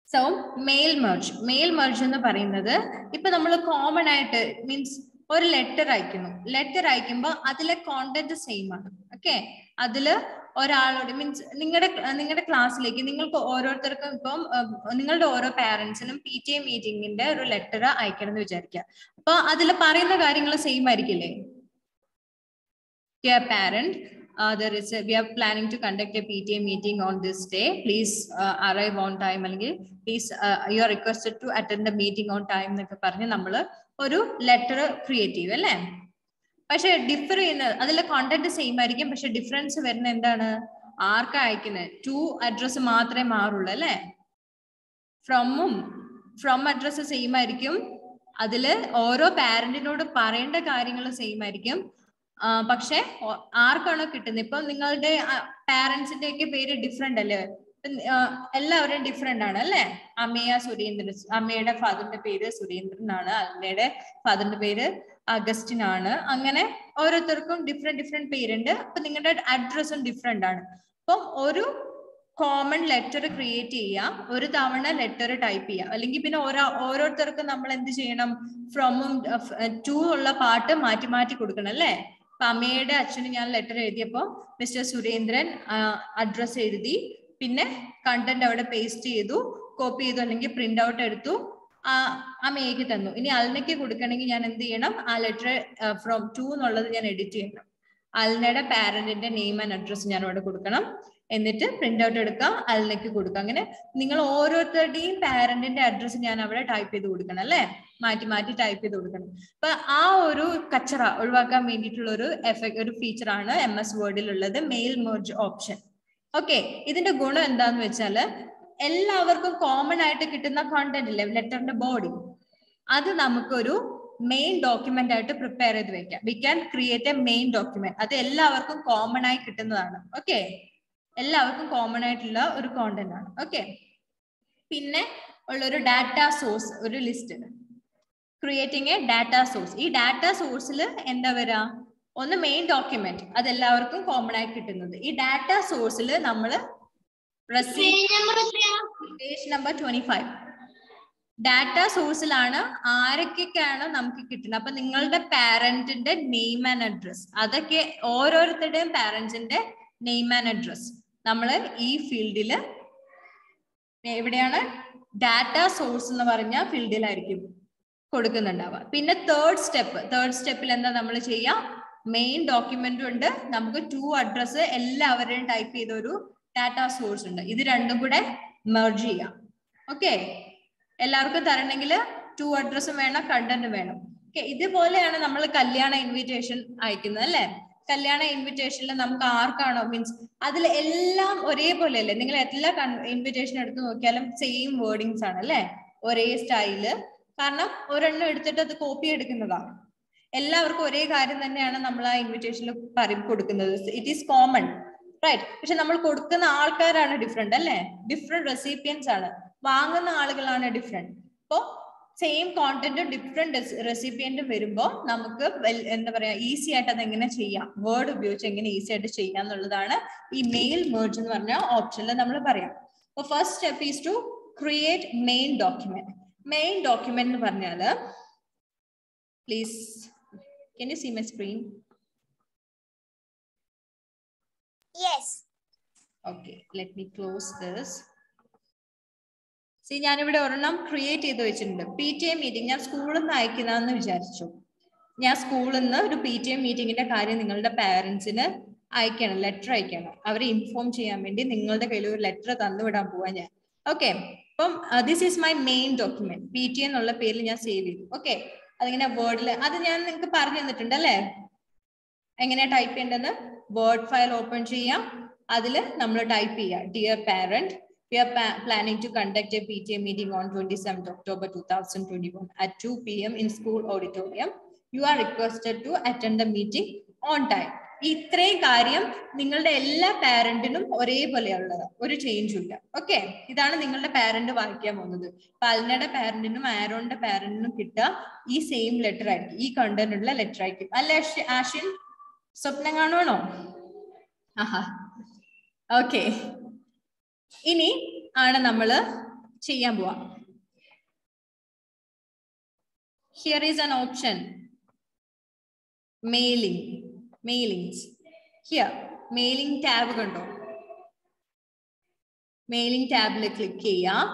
So mail merge mail merge എന്ന് പറയുന്നത് ഇപ്പൊ നമ്മൾ കോമൺ ആയിട്ട് മീൻസ് ഒരു ലെറ്റർ അയക്കുന്നു ലെറ്റർ അയക്കുമ്പോൾ അതിലെ കോണ്ടന്റ് സെയിം ആണ് ഓക്കെ അതില് ഒരാളോട് മീൻസ് നിങ്ങളുടെ നിങ്ങളുടെ ക്ലാസ്സിലേക്ക് നിങ്ങൾക്ക് ഓരോരുത്തർക്കും ഇപ്പം നിങ്ങളുടെ ഓരോ പാരന്റ്സിനും പി ടി എ മീറ്റിംഗിന്റെ ഒരു ലെറ്റർ അയക്കണം എന്ന് വിചാരിക്കുക അപ്പൊ അതിൽ പറയുന്ന കാര്യങ്ങൾ സെയിം ആയിരിക്കില്ലേ Dear parent, uh, there is a, we are planning to conduct a PTA meeting on this day. Please uh, arrive on time അല്ലെങ്കിൽ please uh, you are requested to attend the meeting on time എന്നൊക്കെ പറഞ്ഞ് നമ്മൾ ഒരു letter create ചെയ്യും അല്ലേ പക്ഷെ differ ചെയ്യുന്ന അതിലെ കോണ്ടന്റ് സെയിം ആയിരിക്കും പക്ഷെ ഡിഫറൻസ് വരുന്ന എന്താണ് ആർക്കാ അയക്കുന്നത് ടു അഡ്രസ് മാത്രമേ മാറുള്ളൂ അല്ലേ ഫ്രമും ഫ്രം അഡ്രസ് സെയിം ആയിരിക്കും അതില് ഓരോ പാരന്റിനോട് പറയേണ്ട കാര്യങ്ങൾ സെയിം ആയിരിക്കും പക്ഷെ ആർക്കാണോ കിട്ടുന്നത് ഇപ്പൊ നിങ്ങളുടെ പാരന്റ്സിന്റെ ഒക്കെ പേര് ഡിഫറെന്റ് അല്ലേ എല്ലാവരും ഡിഫറെന്റ് ആണ് അല്ലെ അമ്മയ സുരേന്ദ്രൻ അമ്മയുടെ ഫാദറിന്റെ പേര് സുരേന്ദ്രൻ ആണ് അമ്മയുടെ ഫാദറിന്റെ പേര് അഗസ്റ്റിൻ ആണ് അങ്ങനെ ഓരോരുത്തർക്കും ഡിഫറെന്റ് ഡിഫറെന്റ് പേരുണ്ട് അപ്പൊ നിങ്ങളുടെ അഡ്രസ്സും ഡിഫറെന്റ് ആണ് അപ്പം ഒരു കോമൺ ലെറ്റർ ക്രിയേറ്റ് ചെയ്യുക ഒരു തവണ ലെറ്റർ ടൈപ്പ് ചെയ്യുക അല്ലെങ്കിൽ പിന്നെ ഓരോ ഓരോരുത്തർക്കും നമ്മൾ എന്ത് ചെയ്യണം ഫ്രോമും ടു ഉള്ള പാട്ട് മാറ്റി മാറ്റി കൊടുക്കണം അല്ലേ അപ്പൊ അമ്മയുടെ അച്ഛന് ഞാൻ ലെറ്റർ എഴുതിയപ്പോ മിസ്റ്റർ സുരേന്ദ്രൻ അഡ്രസ് എഴുതി പിന്നെ കണ്ടന്റ് അവിടെ പേസ്റ്റ് ചെയ്തു കോപ്പി ചെയ്തു അല്ലെങ്കിൽ പ്രിന്റ് ഔട്ട് എടുത്തു ആ അമ്മയ്ക്ക് തന്നു ഇനി അൽനയ്ക്ക് കൊടുക്കണമെങ്കിൽ ഞാൻ എന്ത് ചെയ്യണം ആ ലെറ്റർ ഫ്രോം ടു എന്നുള്ളത് ഞാൻ എഡിറ്റ് ചെയ്യണം അൽനയുടെ പാരന്റിന്റെ നെയിം ആൻഡ് അഡ്രസ് ഞാൻ അവിടെ കൊടുക്കണം എന്നിട്ട് പ്രിന്റ് ഔട്ട് എടുക്കാം അൽനയ്ക്ക് കൊടുക്കാം അങ്ങനെ നിങ്ങൾ ഓരോരുത്തരുടെയും പാരന്റിന്റെ അഡ്രസ്സ് ഞാൻ അവിടെ ടൈപ്പ് ചെയ്ത് കൊടുക്കണം അല്ലെ മാറ്റി മാറ്റി ടൈപ്പ് ചെയ്ത് കൊടുക്കണം അപ്പൊ ആ ഒരു കച്ചറ ഒഴിവാക്കാൻ വേണ്ടിയിട്ടുള്ള ഒരു എഫക്ട് ഒരു ഫീച്ചർ ആണ് എം എസ് വേർഡിൽ ഉള്ളത് മെയിൽ മെർജ് ഓപ്ഷൻ ഓക്കെ ഇതിന്റെ ഗുണം എന്താന്ന് വെച്ചാല് എല്ലാവർക്കും കോമൺ ആയിട്ട് കിട്ടുന്ന കോണ്ടന്റ് ഇല്ലേ ലെറ്ററിന്റെ ബോഡി അത് നമുക്കൊരു മെയിൻ ഡോക്യുമെന്റ് ആയിട്ട് പ്രിപ്പയർ ചെയ്ത് വെക്കാം we can create a main document അത് എല്ലാവർക്കും കോമൺ ആയി കിട്ടുന്നതാണ് ഓക്കെ എല്ലാവർക്കും കോമൺ ആയിട്ടുള്ള ഒരു കോണ്ടന്റ് ആണ് ഓക്കെ പിന്നെ ഉള്ളൊരു ഡാറ്റ സോഴ്സ് ഒരു list creating a data source ഈ ഡാറ്റ സോഴ്സിൽ എന്താ വരാ ഒന്ന് മെയിൻ ഡോക്യുമെന്റ് അത് എല്ലാവർക്കും കോമൺ ആയി കിട്ടുന്നത് ഈ ഡാറ്റ സോഴ്സിൽ നമ്മൾ page number twenty five data സോഴ്സിലാണ് ആരൊക്കെയാണ് നമുക്ക് കിട്ടുന്നത് അപ്പൊ നിങ്ങളുടെ പാരന്റിന്റെ നെയിം ആൻഡ് അഡ്രസ് അതൊക്കെ ഓരോരുത്തരുടെയും പാരന്റ്സിന്റെ നെയിം ആൻഡ് അഡ്രസ് നമ്മൾ ഈ ഫീൽഡില് എവിടെയാണ് ഡാറ്റ സോഴ്സ് എന്ന് പറഞ്ഞ ഫീൽഡിലായിരിക്കും കൊടുക്കുന്നുണ്ടാവുക പിന്നെ തേർഡ് സ്റ്റെപ്പ് തേർഡ് സ്റ്റെപ്പിൽ എന്താ നമ്മൾ ചെയ്യാം മെയിൻ ഡോക്യുമെന്റും ഉണ്ട് നമുക്ക് ടു അഡ്രസ് എല്ലാവരുടെയും ടൈപ്പ് ചെയ്ത ഒരു ഡാറ്റ സോഴ്സ് ഉണ്ട് ഇത് രണ്ടും കൂടെ മെർജ് ചെയ്യാം ഓക്കെ എല്ലാവർക്കും തരണമെങ്കിൽ ടു അഡ്രസ്സും വേണം കണ്ടന്റും വേണം ഓക്കെ ഇതുപോലെയാണ് നമ്മൾ കല്യാണ ഇൻവിറ്റേഷൻ അയക്കുന്നത് അല്ലേ കല്യാണ ഇൻവിറ്റേഷനിൽ നമുക്ക് ആർക്കാണോ മീൻസ് അതിൽ എല്ലാം ഒരേപോലെ അല്ലേ നിങ്ങൾ എല്ലാ ഇൻവിറ്റേഷൻ എടുത്ത് നോക്കിയാലും സെയിം വേർഡിങ്സ് ആണ് അല്ലേ ഒരേ സ്റ്റൈല് കാരണം ഒരെണ്ണം എടുത്തിട്ട് അത് കോപ്പി എടുക്കുന്നതാണ് എല്ലാവർക്കും ഒരേ കാര്യം തന്നെയാണ് നമ്മൾ ആ ഇൻവിറ്റേഷനിൽ പറയും കൊടുക്കുന്നത് ഇറ്റ് ഈസ് കോമൺ റൈറ്റ് പക്ഷെ നമ്മൾ കൊടുക്കുന്ന ആൾക്കാരാണ് ഡിഫറെന്റ് അല്ലേ ഡിഫറെന്റ് റെസിപ്പിയൻസ് ആണ് വാങ്ങുന്ന ആളുകളാണ് ഡിഫറെന്റ് അപ്പോ സെയിം കോണ്ടന്റും ഡിഫറെന്റ് റെസിപ്പിയന്റും വരുമ്പോൾ നമുക്ക് എന്താ പറയാ ഈസി ആയിട്ട് അത് എങ്ങനെ ചെയ്യാം വേർഡ് ഉപയോഗിച്ച് എങ്ങനെ ഈസി ആയിട്ട് ചെയ്യാം എന്നുള്ളതാണ് ഈ മെയിൽ മേർജ് എന്ന് പറഞ്ഞ ഓപ്ഷനിൽ നമ്മൾ പറയാം അപ്പൊ first step is to create main document main document എന്ന് പറഞ്ഞാല് please can you see my screen Yes. Okay let me close this see ഞാനിവിടെ ഒരെണ്ണം ക്രിയേറ്റ് ചെയ്ത് വെച്ചിട്ടുണ്ട് പി ടി എ മീറ്റിംഗ് ഞാൻ സ്കൂളിൽ നിന്ന് അയക്കുന്നതെന്ന് വിചാരിച്ചു ഞാൻ സ്കൂളിൽ നിന്ന് ഒരു പി ടി എ മീറ്റിംഗിന്റെ കാര്യം നിങ്ങളുടെ പാരന്റ്സിന് അയക്കണം ലെറ്റർ അയക്കണം അവരെ ഇൻഫോം ചെയ്യാൻ വേണ്ടി നിങ്ങളുടെ കയ്യിൽ ഒരു ലെറ്റർ തന്നുവിടാൻ പോവാ ഞാൻ ഓക്കെ അപ്പം this is my main document P T എന്നുള്ള പേരിൽ ഞാൻ സേവ് ചെയ്തു ഓക്കെ അതിങ്ങനെ വേർഡിൽ അത് ഞാൻ നിങ്ങൾക്ക് പറഞ്ഞു തന്നിട്ടുണ്ട് അല്ലേ എങ്ങനെയാ ടൈപ്പ് ചെയ്യേണ്ടത് വേർഡ് ഫയൽ ഓപ്പൺ ചെയ്യാം അതിൽ നമ്മൾ ടൈപ്പ് ചെയ്യുക dear parent We are planning to conduct a PTA meeting on 27th October 2021 at 2 p.m. in school auditorium. You are requested to attend the meeting on time. ഇത്രയും കാര്യം നിങ്ങളുടെ എല്ലാ പാരന്റിനും ഒരേപോലെയുള്ളത് ഒരു ചേഞ്ചും ഇല്ല ഓക്കെ ഇതാണ് നിങ്ങളുടെ പാരന്റ് വായിക്കാൻ പോകുന്നത് പൽനയുടെ പാരന്റിനും ആരോണിന്റെ പാരന്റിനും കിട്ടുക ഈ സെയിം ലെറ്റർ ആയിരിക്കും ഈ കണ്ടന്റ് ഉള്ള ലെറ്റർ ആയിരിക്കും അല്ലെ ആഷിൻ സ്വപ്നം കാണുവാണോ ആഹാ ഓക്കെ ഇനി ആണ് നമ്മൾ ചെയ്യാൻ പോവാം here is an option mailing mailings here mailing tab കണ്ടോ മെയിലിംഗ് ടാബിൽ ക്ലിക്ക് ചെയ്യാം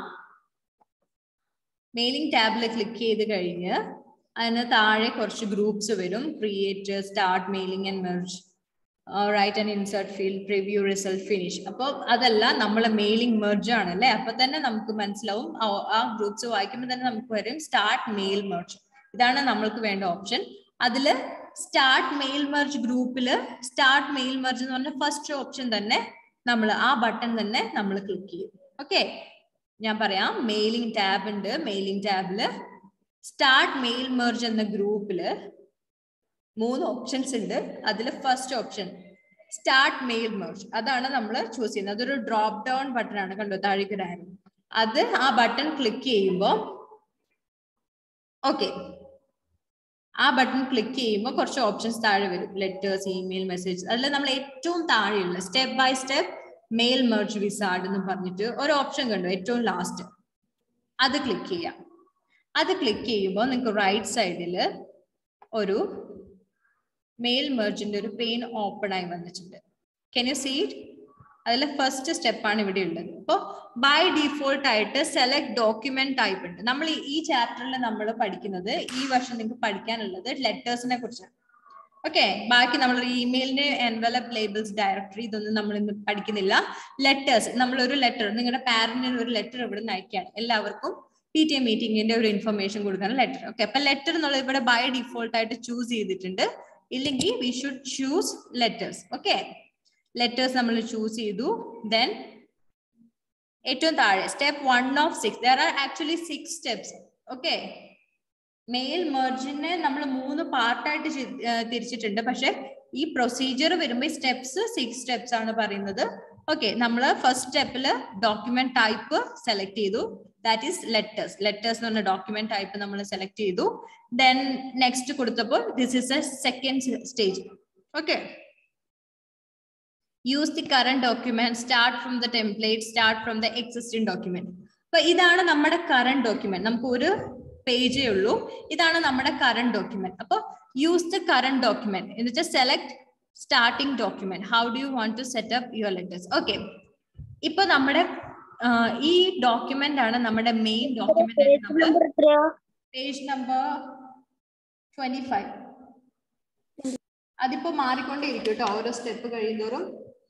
മെയിലിംഗ് ടാബിൽ ക്ലിക്ക് ചെയ്ത് കഴിഞ്ഞ് അതിന് താഴെ കുറച്ച് ഗ്രൂപ്പ്സ് വരും create start mailing and merge write and insert field preview result finish അപ്പോൾ അതല്ല നമ്മൾ മെയിലിംഗ് മെർജ് ആണ് അല്ലേ അപ്പൊ തന്നെ നമുക്ക് മനസ്സിലാവും ആ- ആ ഗ്രൂപ്പ്സ് വായിക്കുമ്പോൾ തന്നെ നമുക്ക് വരും സ്റ്റാർട്ട് മെയിൽ മെർജ് ഇതാണ് നമ്മൾക്ക് വേണ്ട ഓപ്ഷൻ അതില് സ്റ്റാർട്ട് മെയിൽ മെർജ് ഗ്രൂപ്പില് സ്റ്റാർട്ട് മെയിൽ മെർജ് എന്ന് പറഞ്ഞ ഫസ്റ്റ് ഓപ്ഷൻ തന്നെ നമ്മൾ ആ ബട്ടൺ തന്നെ നമ്മൾ ക്ലിക്ക് ചെയ്യും ഓക്കെ ഞാൻ പറയാം മെയിലിംഗ് ടാബ് ഉണ്ട് മെയിലിംഗ് ടാബില് സ്റ്റാർട്ട് മെയിൽ മെർജ് എന്ന ഗ്രൂപ്പില് മൂന്ന് ഓപ്ഷൻസ് ഉണ്ട് അതിൽ first option start mail merge അതാണ് നമ്മൾ ചൂസ് ചെയ്യുന്നത് അതൊരു ഡ്രോപ്പ് ഡൗൺ ബട്ടൺ ആണ് കണ്ടോ താഴേക്ക് ആരോ അത് ആ ബട്ടൺ ക്ലിക്ക് ചെയ്യുമ്പോൾ ഓക്കെ ആ ബട്ടൺ ക്ലിക്ക് ചെയ്യുമ്പോൾ കുറച്ച് ഓപ്ഷൻസ് താഴെ വരും ലെറ്റേഴ്സ് ഇമെയിൽ മെസ്സേജ് അതിൽ നമ്മൾ ഏറ്റവും താഴെയുള്ള step by step mail merge wizard എന്ന് പറഞ്ഞിട്ട് ഒരു ഓപ്ഷൻ കണ്ടു ഏറ്റവും ലാസ്റ്റ് അത് ക്ലിക്ക് ചെയ്യാം അത് ക്ലിക്ക് ചെയ്യുമ്പോൾ നിങ്ങൾക്ക് റൈറ്റ് സൈഡിൽ ഒരു മെയിൽ മെർജിന്റെ ഒരു പെയിൻ ഓപ്പൺ ആയി വന്നിട്ടുണ്ട് കെൻ യു സീ ഇറ്റ് അതിൽ ഫസ്റ്റ് സ്റ്റെപ്പാണ് ഇവിടെ ഉള്ളത് അപ്പോൾ ബൈ ഡിഫോൾട്ട് ആയിട്ട് സെലക്ട് ഡോക്യുമെന്റ് ടൈപ്പ് ഉണ്ട് നമ്മൾ ഈ- ഈ ചാപ്റ്ററിൽ നമ്മൾ പഠിക്കുന്നത് ഈ വർഷം നിങ്ങൾക്ക് പഠിക്കാനുള്ളത് ലെറ്റേഴ്സിനെ കുറിച്ചാണ് ഓക്കെ ബാക്കി നമ്മൾ ഇമെയിലിന്റെ എൻവലപ്പ് ലേബിൾസ് ഡയറക്ടറി ഇതൊന്നും നമ്മൾ ഇന്ന് പഠിക്കുന്നില്ല ലെറ്റേഴ്സ് നമ്മൾ ഒരു ലെറ്റർ നിങ്ങളുടെ പാരന്റിന് ഒരു ലെറ്റർ ഇവിടെ നിന്ന് അയക്കുകയാണ് എല്ലാവർക്കും പി ടി എ മീറ്റിംഗിന്റെ ഒരു ഇൻഫർമേഷൻ കൊടുക്കാൻ ലെറ്റർ ഓക്കെ അപ്പൊ ലെറ്റർ എന്നുള്ളത് ഇവിടെ ബൈ ഡിഫോൾട്ട് ആയിട്ട് ചൂസ് ചെയ്തിട്ടുണ്ട് ഇല്ലെങ്കിൽ we should choose letters okay letters നമ്മൾ ചൂസ് ചെയ്തു ദെൻ ഏറ്റവും താഴെ step one of six there are actually six steps okay mail മെർജിനെ നമ്മൾ മൂന്ന് പാർട്ടായിട്ട് തിരിച്ചിട്ടുണ്ട് പക്ഷെ ഈ പ്രൊസീജിയർ വരുമ്പോൾ സ്റ്റെപ്സ് സിക്സ് സ്റ്റെപ്സ് ആണ് പറയുന്നത് ഓക്കെ നമ്മൾ ഫസ്റ്റ് സ്റ്റെപ്പിൽ ഡോക്യുമെന്റ് ടൈപ്പ് സെലക്ട് ചെയ്തു ദാറ്റ് ഈസ് ലെറ്റേഴ്സ് ലെറ്റേഴ്സ് എന്ന് പറഞ്ഞ ഡോക്യുമെന്റ് ടൈപ്പ് നമ്മൾ സെലക്ട് ചെയ്തു ദെൻ നെക്സ്റ്റ് കൊടുത്തപ്പോൾ this is a second stage okay use the current document start from the template start from the existing document അപ്പൊ ഇതാണ് നമ്മുടെ current document നമുക്ക് ഒരു പേജേ ഉള്ളൂ ഇതാണ് നമ്മുടെ കറന്റ് ഡോക്യുമെന്റ് അപ്പൊ യൂസ് ദ കറന്റ് ഡോക്യുമെന്റ് എന്ന് വെച്ചാൽ select starting document how do you want to set up your letters okay ഇപ്പൊ നമ്മുടെ ആ, ഈ ഡോക്യുമെന്റ് ആണ് നമ്മുടെ മെയിൻ ഡോക്യുമെന്റ് ആയിട്ട് നമ്മൾ പേജ് നമ്പർ ട്വന്റി ഫൈവ് അതിപ്പോ മാറിക്കൊണ്ടേയിരിക്കും കേട്ടോ ഓരോ സ്റ്റെപ്പ് കഴിയുന്തോറും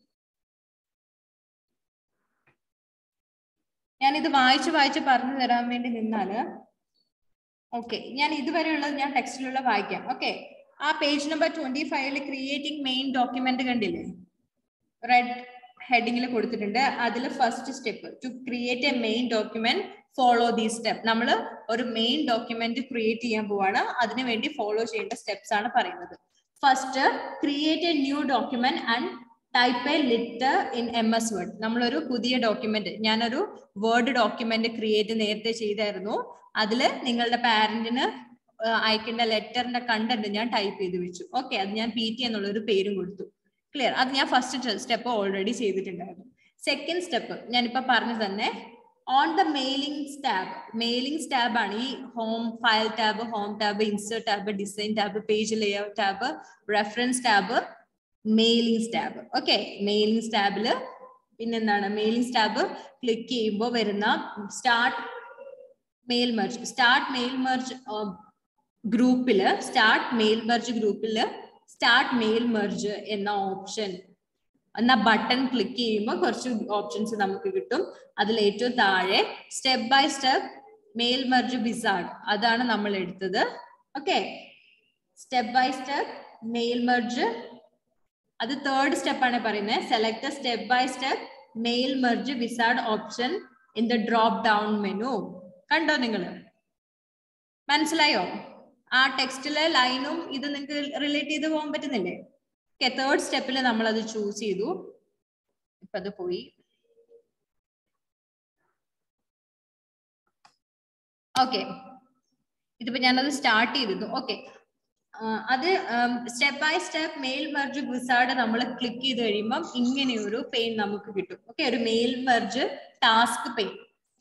ഞാൻ ഇത് വായിച്ച് വായിച്ച് പറഞ്ഞു തരാൻ വേണ്ടി നിന്നാല് ഓക്കെ ഞാൻ ഇതുവരെയുള്ളത് ഞാൻ ടെക്സ്റ്റിലുള്ള വായിക്കാം ഓക്കെ ആ പേജ് നമ്പർ ട്വന്റി ഫൈവില് ക്രിയേറ്റിംഗ് മെയിൻ ഡോക്യുമെന്റ് കണ്ടില്ലേ റെഡ് ഹെഡിങ്ങിൽ കൊടുത്തിട്ടുണ്ട് അതിൽ first step to create a main document follow the step നമ്മൾ ഒരു മെയിൻ ഡോക്യുമെന്റ് ക്രിയേറ്റ് ചെയ്യാൻ പോവാണ് അതിനു വേണ്ടി ഫോളോ ചെയ്യേണ്ട സ്റ്റെപ്സ് ആണ് പറയുന്നത് first create a new document and type a letter in M S Word നമ്മളൊരു പുതിയ ഡോക്യുമെന്റ് ഞാനൊരു വേർഡ് ഡോക്യുമെന്റ് ക്രിയേറ്റ് നേരത്തെ ചെയ്തായിരുന്നു അതിൽ നിങ്ങളുടെ പാരന്റിന് അയക്കേണ്ട ലെറ്ററിന്റെ കണ്ടന്റ് ഞാൻ ടൈപ്പ് ചെയ്ത് വെച്ചു ഓക്കെ അത് ഞാൻ പി ടി എന്നുള്ള ഒരു പേരും കൊടുത്തു ക്ലിയർ അത് ഞാൻ ഫസ്റ്റ് സ്റ്റെപ്പ് ഓൾറെഡി ചെയ്തിട്ടുണ്ടായിരുന്നു സെക്കൻഡ് സ്റ്റെപ്പ് ഞാനിപ്പോ പറഞ്ഞു തന്നെ on the mailing tab mailing tab ആണ് ഈ home file tab home tab insert tab design tab page layout tab reference tab mailing tab okay mailing ടാബില് പിന്നെന്താണ് മെയിലിംഗ് ടാബ് ക്ലിക്ക് ചെയ്യുമ്പോൾ വരുന്ന start mail merge start mail merge ഗ്രൂപ്പില് start mail merge ഗ്രൂപ്പില് start mail merge എന്ന option എന്ന button click ചെയ്യുമ്പോൾ കുറച്ച് ഓപ്ഷൻസ് നമുക്ക് കിട്ടും അതിൽ ഏറ്റവും താഴെ step by step mail merge wizard അതാണ് നമ്മൾ എടുത്തത് okay step by step mail merge അത് തേർഡ് സ്റ്റെപ്പ് ആണ് പറയുന്നത് select the step by step mail merge wizard option in the drop down menu കണ്ടോ നിങ്ങൾ മനസ്സിലായോ ആ ടെക്സ്റ്റിലെ ലൈനും ഇത് നിങ്ങൾക്ക് റിലേറ്റ് ചെയ്ത് പോകാൻ പറ്റുന്നില്ലേ ഓക്കെ തേർഡ് സ്റ്റെപ്പിൽ നമ്മൾ അത് ചൂസ് ചെയ്തു ഇപ്പൊ അത് പോയി ഓക്കെ ഇതിപ്പോ ഞാനത് സ്റ്റാർട്ട് ചെയ്തിരുന്നു ഓക്കെ അത് step by step mail merge wizard നമ്മൾ ക്ലിക്ക് ചെയ്ത് കഴിയുമ്പം ഇങ്ങനെയൊരു പെയിൻ നമുക്ക് കിട്ടും ഓക്കെ ഒരു mail merge task pane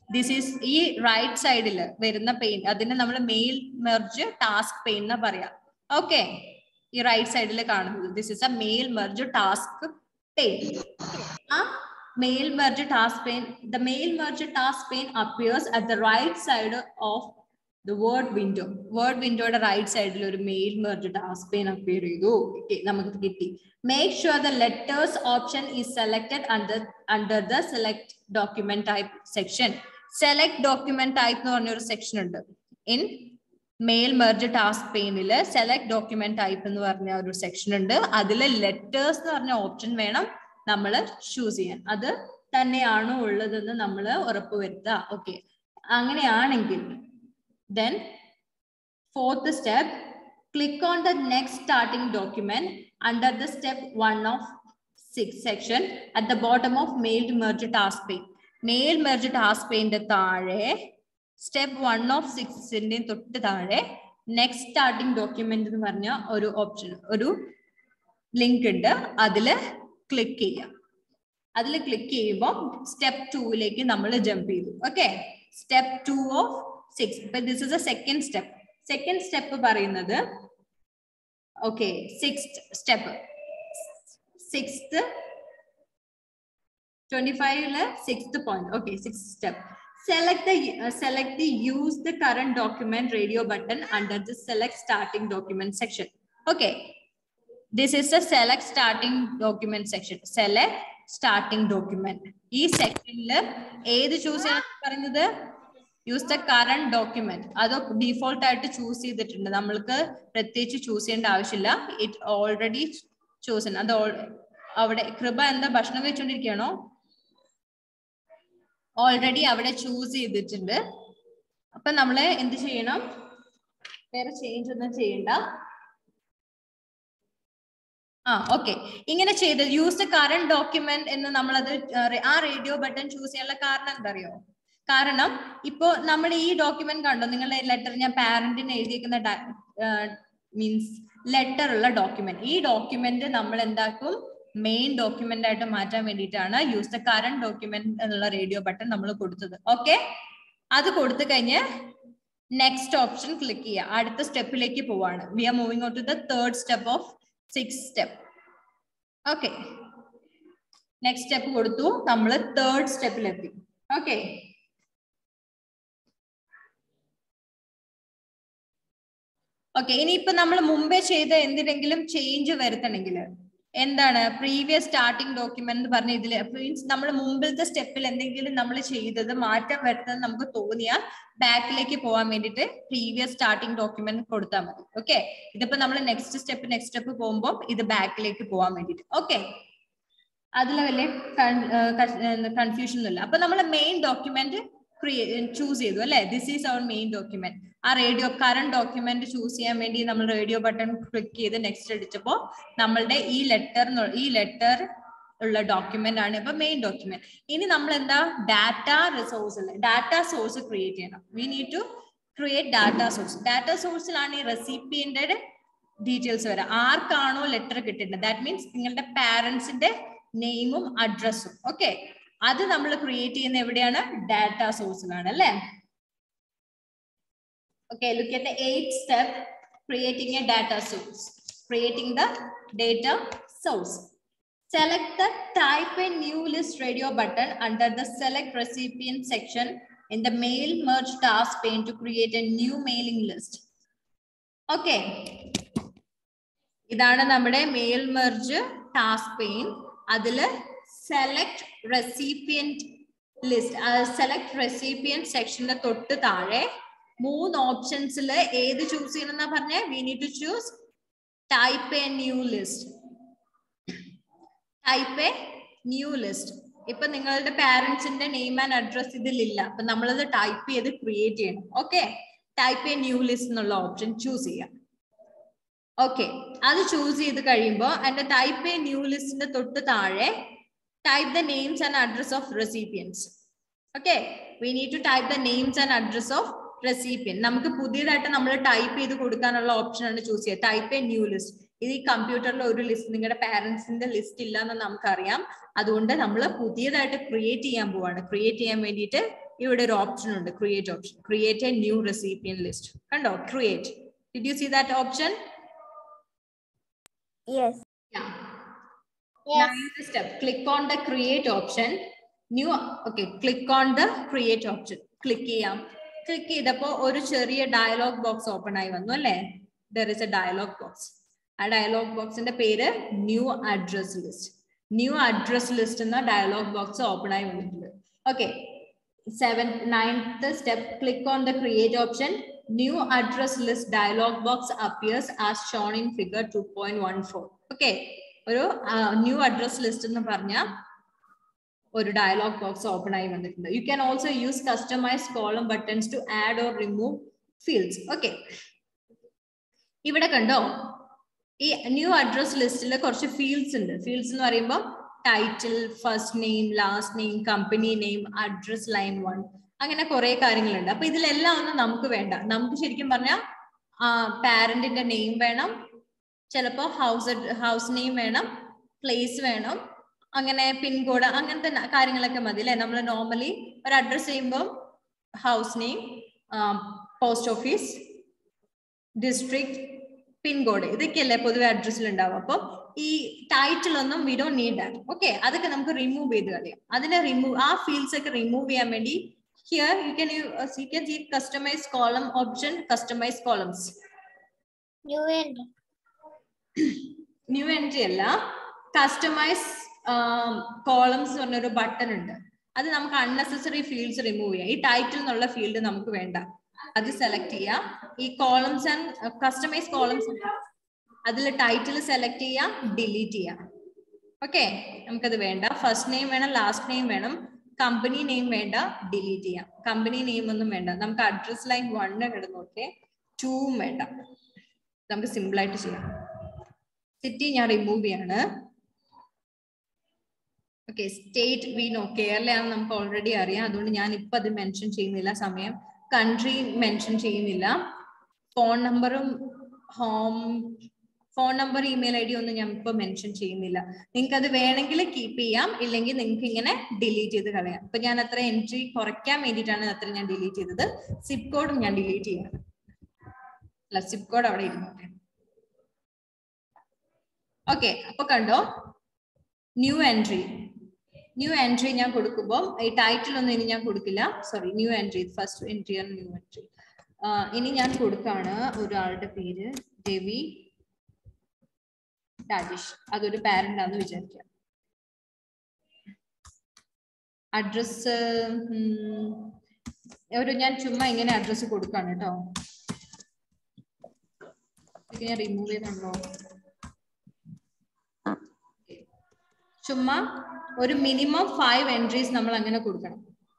this is ഈ റൈറ്റ് സൈഡിൽ വരുന്ന പെയിൻ അതിനെ നമ്മൾ മെയിൽ മെർജ് ടാസ്ക് പെയിൻ എന്ന് പറയാം ഓക്കെ ഈ റൈറ്റ് സൈഡിൽ കാണുന്നത് this is a mail merge task pane ആ mail merge task pane the mail merge task pane appears at the right side of the Word window Word വിൻഡോയുടെ right സൈഡിൽ ഒരു mail merge task pane appear ചെയ്തു Okay, നമുക്ക് കിട്ടി make sure the letters option is selected under under the select document type section select document type എന്ന് പറഞ്ഞൊരു section ഉണ്ട് in mail merge task പെയിനിൽ select document type എന്ന് പറഞ്ഞ ഒരു section ഉണ്ട് അതിൽ ലെറ്റേഴ്സ് എന്ന് പറഞ്ഞ ഓപ്ഷൻ വേണം നമ്മൾ ചൂസ് ചെയ്യാൻ അത് തന്നെയാണോ ഉള്ളതെന്ന് നമ്മൾ ഉറപ്പുവരുത്തുക ഓക്കെ അങ്ങനെയാണെങ്കിൽ then fourth step click on the next starting document under the step 1 of 6 section at the bottom of mailed merge task pane. Mail merge task പെയിന്റെ താഴെ സ്റ്റെപ്പ് വൺ ഓഫ് സിക്സിന്റെയും തൊട്ട് താഴെ നെക്സ്റ്റ് സ്റ്റാർട്ടിംഗ് ഡോക്യുമെന്റ് എന്ന് പറഞ്ഞ ഒരു option ഒരു link ഉണ്ട് അതില് ക്ലിക്ക് ചെയ്യാം അതിൽ ക്ലിക്ക് ചെയ്യുമ്പോൾ സ്റ്റെപ്പ് ടൂവിലേക്ക് നമ്മൾ ജമ്പ് ചെയ്തു okay step two of six ഇപ്പൊ this is a second step second step പറയുന്നത് okay sixth step sixth twenty ഫൈവില് sixth point okay six step select the select the use the current document radio button under the select starting document section okay this is the select starting document section select starting document ഈ സെക്ഷനിൽ ഏത് choose ചെയ്യാൻ പറയുന്നത് use the current document അത് default ആയിട്ട് choose ചെയ്തിട്ടുണ്ട് നമ്മൾക്ക് പ്രത്യേകിച്ച് ചൂസ് ചെയ്യേണ്ട ആവശ്യമില്ല ഇറ്റ് ഓൾറെഡി ചൂസൺ അത് അവിടെ കൃപ എന്താ ഭക്ഷണം കഴിച്ചോണ്ടിരിക്കുകയാണോ ഓൾറെഡി അവിടെ ചൂസ് ചെയ്തിട്ടുണ്ട് അപ്പൊ നമ്മള് എന്ത് ചെയ്യണം വേറെ ചേഞ്ച് ഒന്നും ചെയ്യണ്ട ആ ഓക്കെ ഇങ്ങനെ ചെയ്ത് യൂസ് ദ കറണ്ട് ഡോക്യുമെന്റ് എന്ന് നമ്മളത് ആ റേഡിയോ ബട്ടൺ ചൂസ് ചെയ്യാനുള്ള കാരണം എന്താ അറിയോ കാരണം ഇപ്പോ നമ്മൾ ഈ ഡോക്യുമെന്റ് കണ്ടോ നിങ്ങളുടെ ലെറ്റർ ഞാൻ പാരന്റിന് എഴുതിയിരിക്കുന്ന മീൻസ് ലെറ്റർ ഉള്ള ഡോക്യുമെന്റ് ഈ ഡോക്യുമെന്റ് നമ്മൾ എന്താക്കും മെയിൻ ഡോക്യുമെന്റ് ആയിട്ട് മാറ്റാൻ വേണ്ടിയിട്ടാണ് യൂസ് ദ കറണ്ട് ഡോക്യുമെന്റ് എന്നുള്ള റേഡിയോ ബട്ടൺ നമ്മൾ കൊടുത്തത് ഓക്കെ അത് കൊടുത്തു കഴിഞ്ഞ് നെക്സ്റ്റ് ഓപ്ഷൻ ക്ലിക്ക് ചെയ്യുക അടുത്ത സ്റ്റെപ്പിലേക്ക് പോവാണ് we are moving out to the third step of six step okay next step കൊടുത്തു നമ്മൾ തേർഡ് സ്റ്റെപ്പിലെത്തി ഓക്കെ ഓക്കെ ഇനിയിപ്പോ നമ്മൾ മുമ്പേ ചെയ്ത എന്തിനെങ്കിലും ചേഞ്ച് വരുത്തണമെങ്കിൽ എന്താണ് പ്രീവിയസ് സ്റ്റാർട്ടിംഗ് ഡോക്യുമെന്റ് എന്ന് പറഞ്ഞ ഇതിൽ മീൻസ് നമ്മൾ മുമ്പിലത്തെ സ്റ്റെപ്പിൽ എന്തെങ്കിലും നമ്മൾ ചെയ്തത് മാറ്റം വരുത്തുന്നത് നമുക്ക് തോന്നിയാൽ ബാക്കിലേക്ക് പോകാൻ വേണ്ടിയിട്ട് പ്രീവിയസ് സ്റ്റാർട്ടിംഗ് ഡോക്യുമെന്റ് കൊടുത്താൽ മതി ഓക്കെ ഇതിപ്പോ നമ്മൾ നെക്സ്റ്റ് സ്റ്റെപ്പ് നെക്സ്റ്റ് സ്റ്റെപ്പ് പോകുമ്പോൾ ഇത് ബാക്കിലേക്ക് പോകാൻ വേണ്ടിയിട്ട് ഓക്കെ അതിൽ വലിയ കൺഫ്യൂഷൻ ഒന്നുമില്ല അപ്പൊ നമ്മൾ മെയിൻ ഡോക്യുമെന്റ് ചൂസ് ചെയ്തു അല്ലെ this is our main document ആ റേഡിയോ കറണ്ട് ഡോക്യുമെന്റ് ചൂസ് ചെയ്യാൻ വേണ്ടി നമ്മൾ റേഡിയോ ബട്ടൺ ക്ലിക്ക് ചെയ്ത് നെക്സ്റ്റ് അടിച്ചപ്പോൾ നമ്മളുടെ ഈ ലെറ്റർ ഈ ലെറ്റർ ഉള്ള ഡോക്യുമെന്റ് ആണ് ഇപ്പൊ മെയിൻ ഡോക്യുമെന്റ് ഇനി നമ്മൾ എന്താ data resource data source create ചെയ്യണം we need to create data source data സോഴ്സിലാണ് ഈ റെസിപ്പിയന്റെ ഡീറ്റെയിൽസ് വരാം ആർക്കാണോ ലെറ്റർ കിട്ടുന്നത് ദാറ്റ് മീൻസ് നിങ്ങളുടെ പാരന്റ്സിന്റെ നെയിമും അഡ്രസ്സും ഓക്കെ അത് നമ്മൾ ക്രിയേറ്റ് ചെയ്യുന്ന എവിടെയാണ് ഡാറ്റ സോഴ്സിലാണ് അല്ലേ okay look at the eight step creating a data source creating the data source select the type a new list radio button under the select recipient section in the mail merge task pane to create a new mailing list okay ഇതാണ് നമ്മുടെ mail merge task pane അതില് select recipient list select recipient സെക്ഷന്റെ തൊട്ട് താഴെ മൂന്ന് ഓപ്ഷൻസിൽ ഏത് choose ചെയ്യണം എന്നാ പറഞ്ഞേ we need to choose type a new list type a new list ഇപ്പൊ നിങ്ങളുടെ പാരന്റ്സിന്റെ നെയിം ആൻഡ് അഡ്രസ് ഇതിലില്ല അപ്പൊ നമ്മളത് ടൈപ്പ് ചെയ്ത് ക്രിയേറ്റ് ചെയ്യണം okay type a new list എന്നുള്ള ഓപ്ഷൻ ചൂസ് ചെയ്യാം ഓക്കെ അത് ചൂസ് ചെയ്ത് കഴിയുമ്പോൾ അതിന്റെ ടൈപ്പ് എ ന്യൂ ലിസ്റ്റിന്റെ തൊട്ട് താഴെ type the names and address of recipients okay we need to type the names and address of recipient നമുക്ക് പുതിയതായിട്ട് നമ്മൾ ടൈപ്പ് ചെയ്ത് കൊടുക്കാനുള്ള ഓപ്ഷൻ ആണ് ചൂസ് ചെയ്യുക ടൈപ്പ് എ ന്യൂ ലിസ്റ്റ് ഇത് ഈ കമ്പ്യൂട്ടറിൽ ഒരു ലിസ്റ്റ് നിങ്ങളുടെ പാരന്റ്സിന്റെ ലിസ്റ്റ് ഇല്ല എന്ന് നമുക്കറിയാം അതുകൊണ്ട് നമ്മൾ പുതിയതായിട്ട് ക്രിയേറ്റ് ചെയ്യാൻ പോവാണ് ക്രിയേറ്റ് ചെയ്യാൻ വേണ്ടിയിട്ട് ഇവിടെ ഒരു ഓപ്ഷൻ ഉണ്ട് create option create a new recipient list കണ്ടോ create did you see that option Yes. Yes. Ninth step, click on the create option. New, okay, click on the create option. Click ചെയ്യാം click ചെയ്തപ്പോ ഒരു ചെറിയ dialog box open ആയി വന്നു അല്ലേ there is a dialog box ആ dialog ബോക്സിന്റെ പേര് new address list new address list എന്ന ഡയലോഗ് ബോക്സ് ഓപ്പൺ ആയി വന്നിട്ടുണ്ട് okay seven ninth step click on the create option new address list dialog box appears as shown in figure two point one four okay ഒരു new address list എന്ന് പറഞ്ഞ ഒരു dialog box open ആയി വന്നിട്ടുണ്ട് you can also use customize column buttons to add or remove fields okay ഇവിടെ കണ്ടോ ഈ new address ലിസ്റ്റിൽ കുറച്ച് ഫീൽഡ്സ് ഉണ്ട് ഫീൽഡ്സ് എന്ന് പറയുമ്പോൾ title first name last name company name address line one അങ്ങനെ കുറെ കാര്യങ്ങളുണ്ട് അപ്പൊ ഇതിലെല്ലാം ഒന്നും നമുക്ക് വേണ്ട നമുക്ക് ശരിക്കും പറഞ്ഞാൽ പാരന്റിന്റെ നെയിം വേണം ചിലപ്പോൾ ഹൗസ് ഹൗസ് നെയിം വേണം പ്ലേസ് വേണം അങ്ങനെ പിൻകോഡ് അങ്ങനത്തെ കാര്യങ്ങളൊക്കെ മതി അല്ലെ നമ്മൾ നോർമലി ഒരു അഡ്രസ് ചെയ്യുമ്പോൾ house name post office district pincode ഇതൊക്കെയല്ലേ പൊതുവെ അഡ്രസ്സിൽ ഉണ്ടാവും അപ്പൊ ഈ ടൈറ്റിൽ ഒന്നും we do need that okay അതൊക്കെ നമുക്ക് റിമൂവ് ചെയ്ത് കളയാം അതിനെ റിമൂവ് ആ ഫീൽഡ്സ് ഒക്കെ റിമൂവ് ചെയ്യാൻ വേണ്ടി here you can you can see customize column option customize columns New entry. New entry അല്ല കസ്റ്റമൈസ് കോളംസ് പറഞ്ഞൊരു ബട്ടൺ ഉണ്ട് അത് നമുക്ക് അൺനെസസറി ഫീൽഡ്സ് റിമൂവ് ചെയ്യാം ഈ ടൈറ്റിൽ എന്നുള്ള ഫീൽഡ് നമുക്ക് വേണ്ട അത് സെലക്ട് ചെയ്യാം ഈ കോളംസ് ആൻഡ് കസ്റ്റമൈസ് കോളംസ് അതിൽ ടൈറ്റിൽ സെലക്ട് ചെയ്യാം ഡിലീറ്റ് ചെയ്യാം ഓക്കെ നമുക്കത് വേണ്ട ഫസ്റ്റ് നെയിം വേണം ലാസ്റ്റ് നെയിം വേണം കമ്പനി നെയിം വേണ്ട ഡിലീറ്റ് ചെയ്യാം കമ്പനി നെയിം ഒന്നും വേണ്ട നമുക്ക് അഡ്രസ് ലൈൻ വണ്ണ് കിടന്നോട്ടെ ടൂവും വേണ്ട നമുക്ക് സിമ്പിൾ ആയിട്ട് ചെയ്യാം സിറ്റി ഞാൻ റിമൂവ് ചെയ്യാണ് ഓക്കെ സ്റ്റേറ്റ് വി നോ കേരളയാണ് നമുക്ക് ഓൾറെഡി അറിയാം അതുകൊണ്ട് ഞാൻ ഇപ്പൊ അത് മെൻഷൻ ചെയ്യുന്നില്ല സമയം കൺട്രി മെൻഷൻ ചെയ്യുന്നില്ല ഫോൺ നമ്പറും home phone number email I D ഒന്നും ഞാൻ ഇപ്പൊ മെൻഷൻ ചെയ്യുന്നില്ല നിങ്ങൾക്ക് അത് വേണമെങ്കിൽ കീപ്പ് ചെയ്യാം ഇല്ലെങ്കിൽ നിങ്ങൾക്ക് ഇങ്ങനെ ഡിലീറ്റ് ചെയ്ത് കളയാം ഇപ്പൊ ഞാൻ അത്ര എൻട്രി കുറയ്ക്കാൻ വേണ്ടിയിട്ടാണ് അത്ര ഞാൻ ഡിലീറ്റ് ചെയ്തത് സിപ്പ് കോഡും ഞാൻ ഡിലീറ്റ് ചെയ്യാണ് അല്ല സിപ്പ് കോഡ് അവിടെ ഇരുന്നോട്ടെ ഓക്കെ അപ്പൊ കണ്ടോ ന്യൂ എൻട്രി ന്യൂ എൻട്രി ഞാൻ കൊടുക്കുമ്പോൾ ഈ ടൈറ്റിൽ ഒന്നും ഇനി ഞാൻ കൊടുക്കില്ല sorry new entry first entry ആണ് ന്യൂ എൻട്രി ഇനി ഞാൻ കൊടുക്കാണ് ഒരാളുടെ പേര് രവി രാജേഷ് അതൊരു പാരന്റ് ആണെന്ന് വിചാരിക്കാം അഡ്രസ് ഒരു ഞാൻ ചുമ്മാ ഇങ്ങനെ അഡ്രസ് കൊടുക്കാണ് കേട്ടോ ഇത് ഞാൻ റിമൂവ് ചെയ്തുണ്ടോ ചുമ്മാ ഒരു മിനിമം ഫൈവ് എൻട്രീസ് നമ്മൾ അങ്ങനെ കൊടുക്കണം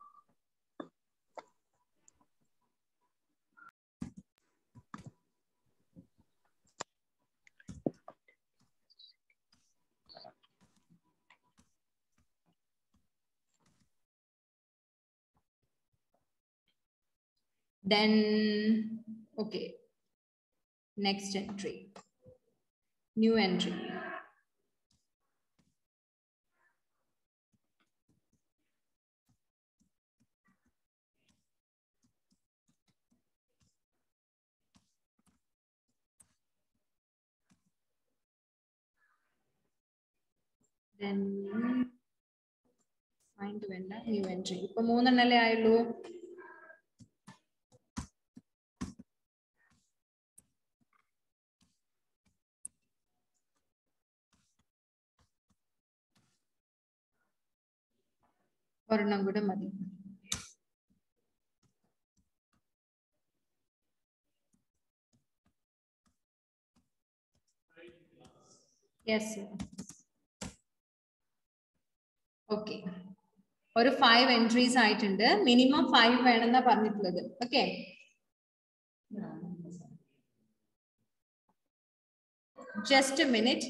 then okay next entry new entry then find വേണ്ട new entry ഇപ്പൊ മൂന്നെണ്ണല്ലേ ആയുള്ളൂ ഒരെണ്ണം കൂടെ മതി യെസ് ഓക്കെ ഒരു ഫൈവ് എൻട്രീസ് ആയിട്ടുണ്ട് മിനിമം ഫൈവ് വേണമെന്നാ പറഞ്ഞിട്ടുള്ളത് okay just minute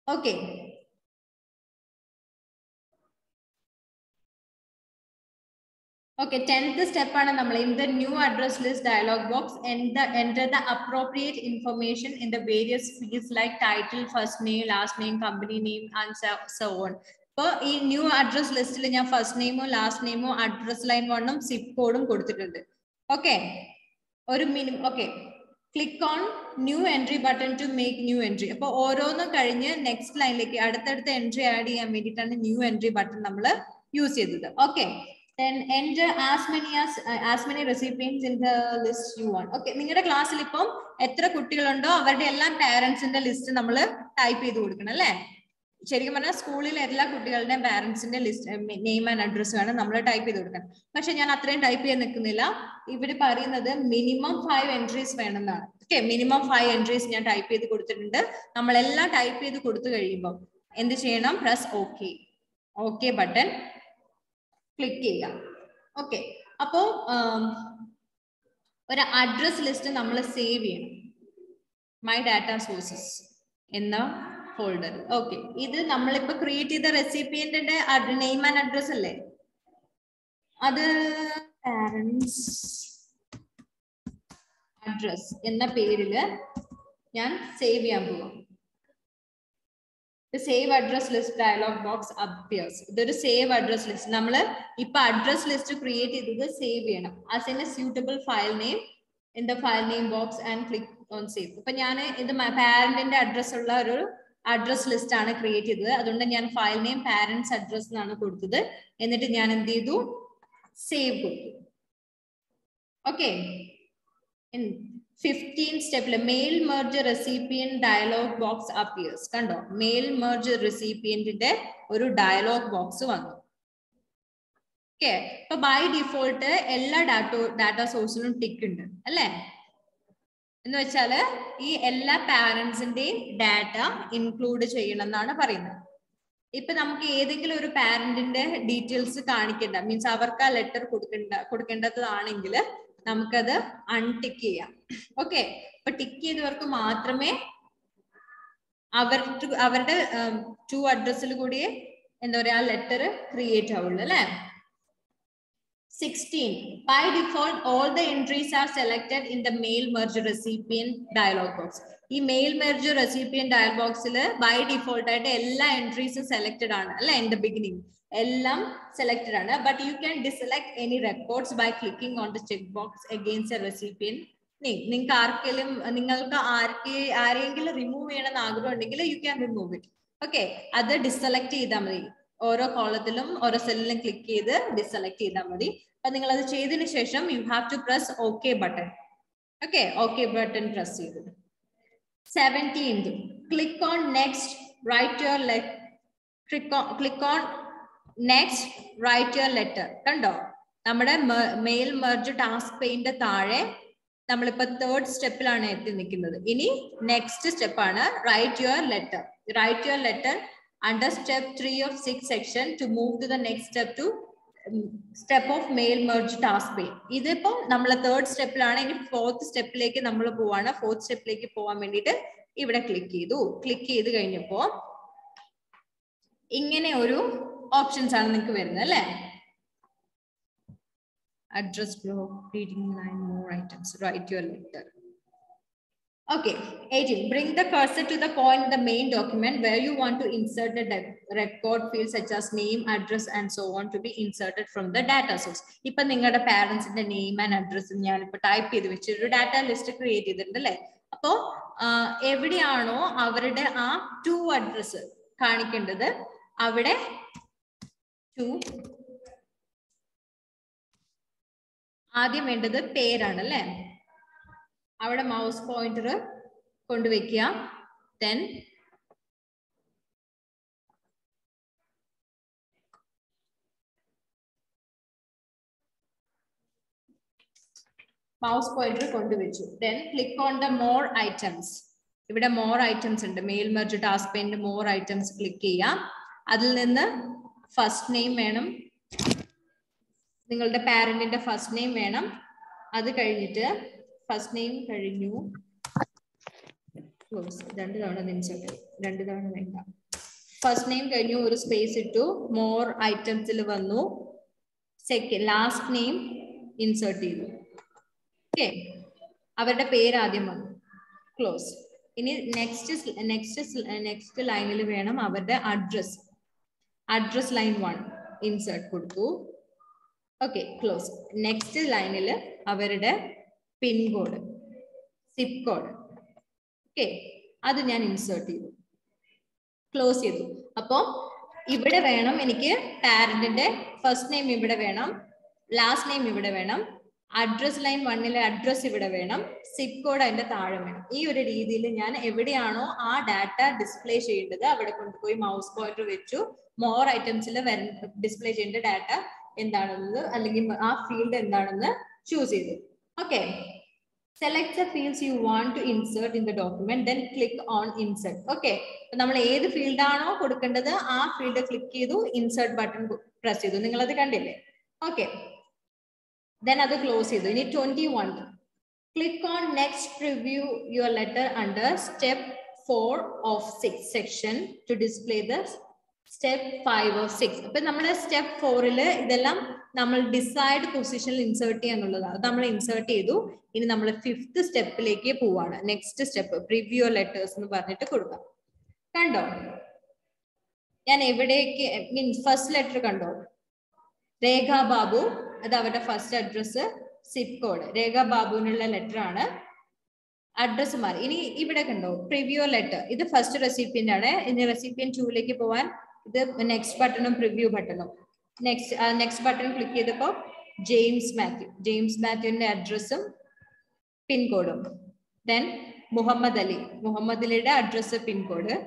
okay okay tenth step ആണ് നമ്മൾ in the new address list dialog box enter the appropriate information in the various fields like title first name last name company name and so on ഇപ്പോൾ ഈ new address ലിസ്റ്റിൽ ഞാൻ first നെയിമോ last നെയിമോ address line വണ്ണും zip കോഡും കൊടുത്തിട്ടുണ്ട് okay ഒരു minimum okay click on new entry button to make new entry അപ്പോൾ ഓരോന്നും കഴിഞ്ഞ് നെക്സ്റ്റ് ലൈനിലേക്ക് അടുത്തടുത്ത എൻട്രി ആഡ് ചെയ്യാൻ വേണ്ടിയിട്ടാണ് ന്യൂ എൻട്രി ബട്ടൺ നമ്മൾ യൂസ് ചെയ്തത് okay then enter as many as uh, as many recipients in the list you want okay നിങ്ങളുടെ ക്ലാസ്സിൽ ഇപ്പം എത്ര കുട്ടികളുണ്ടോ അവരുടെ എല്ലാ പാരന്റ്സിന്റെ ലിസ്റ്റ് നമ്മൾ ടൈപ്പ് ചെയ്ത് കൊടുക്കണം അല്ലേ ശരിക്കും പറഞ്ഞാൽ സ്കൂളിൽ എല്ലാ കുട്ടികളുടെയും പാരന്റ്സിന്റെ ലിസ്റ്റ് നെയിം ആൻഡ് അഡ്രസ് വേണം നമ്മൾ ടൈപ്പ് ചെയ്ത് കൊടുക്കാൻ പക്ഷെ ഞാൻ അത്രയും ടൈപ്പ് ചെയ്യാൻ നിൽക്കുന്നില്ല ഇവര് പറയുന്നത് മിനിമം ഫൈവ് എൻട്രീസ് വേണമെന്നാണ് ഓക്കെ മിനിമം ഫൈവ് എൻട്രീസ് ഞാൻ ടൈപ്പ് ചെയ്ത് കൊടുത്തിട്ടുണ്ട് നമ്മളെല്ലാം ടൈപ്പ് ചെയ്ത് കൊടുത്തു കഴിയുമ്പോൾ എന്ത് ചെയ്യണം press okay okay button click ചെയ്യുക ഓക്കെ അപ്പോ ഒരു അഡ്രസ് ലിസ്റ്റ് നമ്മൾ സേവ് ചെയ്യണം മൈ ഡാറ്റ സോഴ്സസ് എന്ന ഫോൾഡർ ഓക്കെ ഇത് നമ്മളിപ്പോ ക്രിയേറ്റ് ചെയ്ത റെസിപ്പിയന്റിന്റെ നെയിം ആൻഡ് അഡ്രസ് അല്ലേ അത് പാരൻസ് അഡ്രസ് എന്ന പേരില് ഞാൻ സേവ് ചെയ്യാൻ പോവാം save address list dialog box appears ഇതൊരു സേവ് അഡ്രസ് ലിസ്റ്റ് നമ്മൾ ഇപ്പൊ അഡ്രസ് ലിസ്റ്റ് ക്രിയേറ്റ് ചെയ്തത് സേവ് ചെയ്യണം as an a suitable file name in the file name box and click on save ഇപ്പൊ ഞാൻ ഇത് പാരന്റിന്റെ അഡ്രസ് ഉള്ള ഒരു അഡ്രസ് ലിസ്റ്റ് ആണ് ക്രിയേറ്റ് ചെയ്തത് അതുകൊണ്ട് ഞാൻ ഫയൽ നെയിം പാരന്റ്സ് അഡ്രസ് എന്നാണ് കൊടുത്തത് എന്നിട്ട് ഞാൻ എന്ത് ചെയ്തു സേവ് കൊടുത്തു ഓക്കെ ഫിഫ്റ്റീൻ സ്റ്റെപ്പില് mail merge recipient dialog box appears കണ്ടോ മെയിൽ മെർജ് റെസിപ്പിയന്റിന്റെ ഒരു ഡയലോഗ് ബോക്സ് വന്നു ഓക്കെ ഇപ്പൊ ബൈ ഡിഫോൾട്ട് എല്ലാ ഡാറ്റോ ഡാറ്റ സോഴ്സിലും ടിക്ക് ഉണ്ട് അല്ലേ എന്ന് വെച്ചാല് ഈ എല്ലാ പാരന്റ്സിന്റെയും ഡാറ്റ ഇൻക്ലൂഡ് ചെയ്യണം എന്നാണ് പറയുന്നത് ഇപ്പൊ നമുക്ക് ഏതെങ്കിലും ഒരു പാരന്റിന്റെ ഡീറ്റെയിൽസ് കാണിക്കേണ്ട മീൻസ് അവർക്ക് ആ ലെറ്റർ കൊടുക്കേണ്ട കൊടുക്കേണ്ടതാണെങ്കിൽ നമുക്കത് അൺടിക്ക് ചെയ്യാം ഓക്കെ അപ്പൊ ടിക്ക് ചെയ്തവർക്ക് മാത്രമേ അവർക്ക് അവരുടെ ടു അഡ്രസ്സിൽ കൂടി എന്താ പറയാ ലെറ്റർ ക്രിയേറ്റ് ആവുള്ളൂ അല്ലെ sixteen by default all the entries are selected in the mail merge recipient dialog box ഈ മെയിൽ മെർജ് റെസിപ്പിയൻ ഡയലോഗ് ബോക്സിൽ ബൈ ഡിഫോൾട്ട് ആയിട്ട് എല്ലാ എൻട്രീസും സെലക്ടഡ് ആണ് അല്ലെ ഇൻ ദ ബിഗിനിങ് എല്ലാം സെലക്ടഡ് ആണ് but you can deselect any records by clicking on the check box against a recipient name നിങ്ങൾക്ക് ആർക്കെങ്കിലും നിങ്ങൾക്ക് ആർക്ക് ആരെങ്കിലും റിമൂവ് ചെയ്യണമെന്ന് ആഗ്രഹം ഉണ്ടെങ്കിൽ you can remove it okay അത് ഡിസെലക്ട് ചെയ്താൽ മതി ഓരോ കോളത്തിലും ഓരോ സെല്ലിലും ക്ലിക്ക് ചെയ്ത് ഡിസെലക്ട് ചെയ്താൽ മതി അപ്പൊ നിങ്ങൾ അത് ചെയ്തതിന് ശേഷം you have to press okay button okay okay button press ചെയ്തു seventeenth click on next write your click on next write your letter കണ്ടോ നമ്മുടെ മെയിൽ മെർജ് ടാസ്ക് പെയിന്റെ താഴെ നമ്മളിപ്പോ തേർഡ് സ്റ്റെപ്പിലാണ് എത്തി നിൽക്കുന്നത് ഇനി നെക്സ്റ്റ് സ്റ്റെപ്പാണ് write your letter write your letter under step three of six section to move to the next step to step of mail merge task pane ഇതിപ്പോ നമ്മൾ തേർഡ് സ്റ്റെപ്പിലാണ് ഇനി ഫോർത്ത് സ്റ്റെപ്പിലേക്ക് നമ്മൾ പോവാണ് ഫോർത്ത് സ്റ്റെപ്പിലേക്ക് പോകാൻ വേണ്ടിയിട്ട് ഇവിടെ ക്ലിക്ക് ചെയ്തു ക്ലിക്ക് ചെയ്ത് കഴിഞ്ഞപ്പോ ഇങ്ങനെ ഒരു ഓപ്ഷൻസ് ആണ് നിങ്ങൾക്ക് വരുന്നത് അല്ലേ address block greeting line more items write your letter Okay, 18. Bring the cursor to the point in the main document where you want to insert the record fields such as name, address, and so on to be inserted from the data source. ഇപ്പൊ നിങ്ങളുടെ പാരന്റ്സിന്റെ name and address ഞാൻ ഇപ്പൊ type ചെയ്ത് വെച്ച് ഒരു data list create ചെയ്തിട്ടുണ്ട് അല്ലേ അപ്പോ എവിടെയാണോ അവരുടെ ആ ടു അഡ്രസ് കാണിക്കേണ്ടത് അവിടെ ടു ആദ്യം വേണ്ടത് പേരാണ് അല്ലേ അവിടെ മൗസ് പോയിന്റർ കൊണ്ടുവയ്ക്കുക ദെൻ മൗസ് പോയിന്റർ കൊണ്ടുവച്ചു then click on the more items ഇവിടെ മോർ ഐറ്റംസ് ഉണ്ട് mail merge task pane more items click ചെയ്യാം അതിൽ നിന്ന് ഫസ്റ്റ് നെയിം വേണം നിങ്ങളുടെ പാരന്റിന്റെ ഫസ്റ്റ് നെയിം വേണം അത് കഴിഞ്ഞിട്ട് ഫസ്റ്റ് നെയിം കഴിഞ്ഞു ക്ലോസ് രണ്ട് തവണ ഇൻസേർട്ട് രണ്ട് തവണ വേണ്ട ഫസ്റ്റ് നെയിം കഴിഞ്ഞു ഒരു സ്പേസ് ഇട്ടു മോർ ഐറ്റംസിൽ വന്നു സെക്കൻഡ് ലാസ്റ്റ് നെയിം ഇൻസേർട്ട് ചെയ്തു ഓക്കെ അവരുടെ പേര് ആദ്യം വന്നു ക്ലോസ് ഇനി നെക്സ്റ്റ് നെക്സ്റ്റ് നെക്സ്റ്റ് ലൈനിൽ വേണം അവരുടെ address address line one insert കൊടുത്തു ഓക്കെ ക്ലോസ് നെക്സ്റ്റ് ലൈനിൽ അവരുടെ പിൻകോഡ് സിപ്പ് കോഡ് ഓക്കെ അത് ഞാൻ ഇൻസേർട്ട് ചെയ്തു ക്ലോസ് ചെയ്തു അപ്പോൾ ഇവിടെ വേണം എനിക്ക് പാരന്റിന്റെ ഫസ്റ്റ് നെയിം ഇവിടെ വേണം ലാസ്റ്റ് നെയിം ഇവിടെ വേണം അഡ്രസ് ലൈൻ വണ്ണിലെ അഡ്രസ് ഇവിടെ വേണം സിപ്പ് കോഡ് അതിന്റെ താഴെ വേണം ഈ ഒരു രീതിയിൽ ഞാൻ എവിടെയാണോ ആ ഡാറ്റ ഡിസ്പ്ലേ ചെയ്യേണ്ടത് അവിടെ കൊണ്ടുപോയി മൗസ് പോയിന്റർ വെച്ചു മോർ ഐറ്റംസിൽ ഡിസ്പ്ലേ ചെയ്യേണ്ട ഡാറ്റ എന്താണെന്ന് അല്ലെങ്കിൽ ആ ഫീൽഡ് എന്താണെന്ന് ചൂസ് ചെയ്തു okay select the fields you want to insert in the document then click on insert okay നമ്മൾ ഏത് ഫീൽഡാണോ കൊടുക്കേണ്ടത് ആ ഫീൽഡ് ക്ലിക്ക് ചെയ്തു ഇൻസേർട്ട് ബട്ടൺ പ്രസ് ചെയ്തു നിങ്ങൾ അത് കണ്ടില്ലേ ഓക്കെ ദെൻ അത് ക്ലോസ് ചെയ്തു ഇനി twenty one click on next preview your letter under step four of six section to display the step five of six അപ്പൊ നമ്മുടെ സ്റ്റെപ്പ് ഫോറിൽ ഇതെല്ലാം നമ്മൾ ഡിസൈഡ് പൊസിഷനിൽ ഇൻസേർട്ട് ചെയ്യാന്നുള്ളതാണ് അത് നമ്മൾ ഇൻസേർട്ട് ചെയ്തു ഇനി നമ്മൾ ഫിഫ്ത്ത് സ്റ്റെപ്പിലേക്ക് പോവാണ് നെക്സ്റ്റ് സ്റ്റെപ്പ് പ്രിവ്യൂ ലെറ്റേഴ്സ് എന്ന് പറഞ്ഞിട്ട് കൊടുക്കാം കണ്ടോ ഞാൻ എവിടേക്ക് മീൻസ് ഫസ്റ്റ് ലെറ്റർ കണ്ടോ രേഖ ബാബു അത് അവരുടെ first address zip code Rekha ബാബുവിനുള്ള ലെറ്റർ ആണ് അഡ്രസ് മാറി ഇനി ഇവിടെ കണ്ടോ പ്രിവ്യൂ ലെറ്റർ ഇത് ഫസ്റ്റ് റെസിപ്പിയന്റ് ആണ് ഇനി റെസിപ്പിയൻ ടൂലേക്ക് പോവാൻ ഇത് നെക്സ്റ്റ് ബട്ടണും പ്രിവ്യൂ ബട്ടണും നെക്സ്റ്റ് നെക്സ്റ്റ് ബട്ടൺ ക്ലിക്ക് ചെയ്തപ്പോൾ ജെയിംസ് മാത്യു ജെയിംസ് മാത്യുവിന്റെ അഡ്രസ്സും പിൻകോഡും ദെൻ മുഹമ്മദ് അലി മുഹമ്മദ് അലിയുടെ address pincode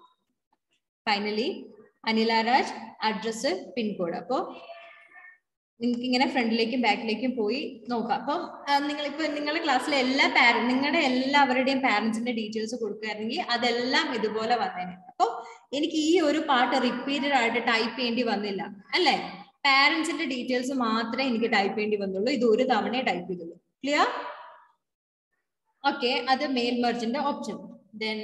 finally Anila Raj address pincode അപ്പോൾ നിങ്ങൾക്ക് ഇങ്ങനെ ഫ്രണ്ടിലേക്കും ബാക്കിലേക്കും പോയി നോക്കാം അപ്പം നിങ്ങൾ ഇപ്പൊ നിങ്ങളുടെ ക്ലാസ്സിലെ എല്ലാ പാര നിങ്ങളുടെ എല്ലാവരുടെയും പാരന്റ്സിന്റെ ഡീറ്റെയിൽസ് കൊടുക്കുകയാണെങ്കിൽ അതെല്ലാം ഇതുപോലെ വന്നേനെ അപ്പോൾ എനിക്ക് ഈ ഒരു പാട്ട് റിപ്പീറ്റഡ് ആയിട്ട് ടൈപ്പ് ചെയ്യേണ്ടി വന്നില്ല അല്ലേ പാരന്റ്സിന്റെ ഡീറ്റെയിൽസ് മാത്രമേ എനിക്ക് ടൈപ്പ് ചെയ്യേണ്ടി വന്നുള്ളൂ ഇത് ഒരു തവണയെ ടൈപ്പ് ചെയ്തുള്ളൂ ക്ലിയർ ഓക്കെ അത് മെയിൽ മെർജിന്റെ option then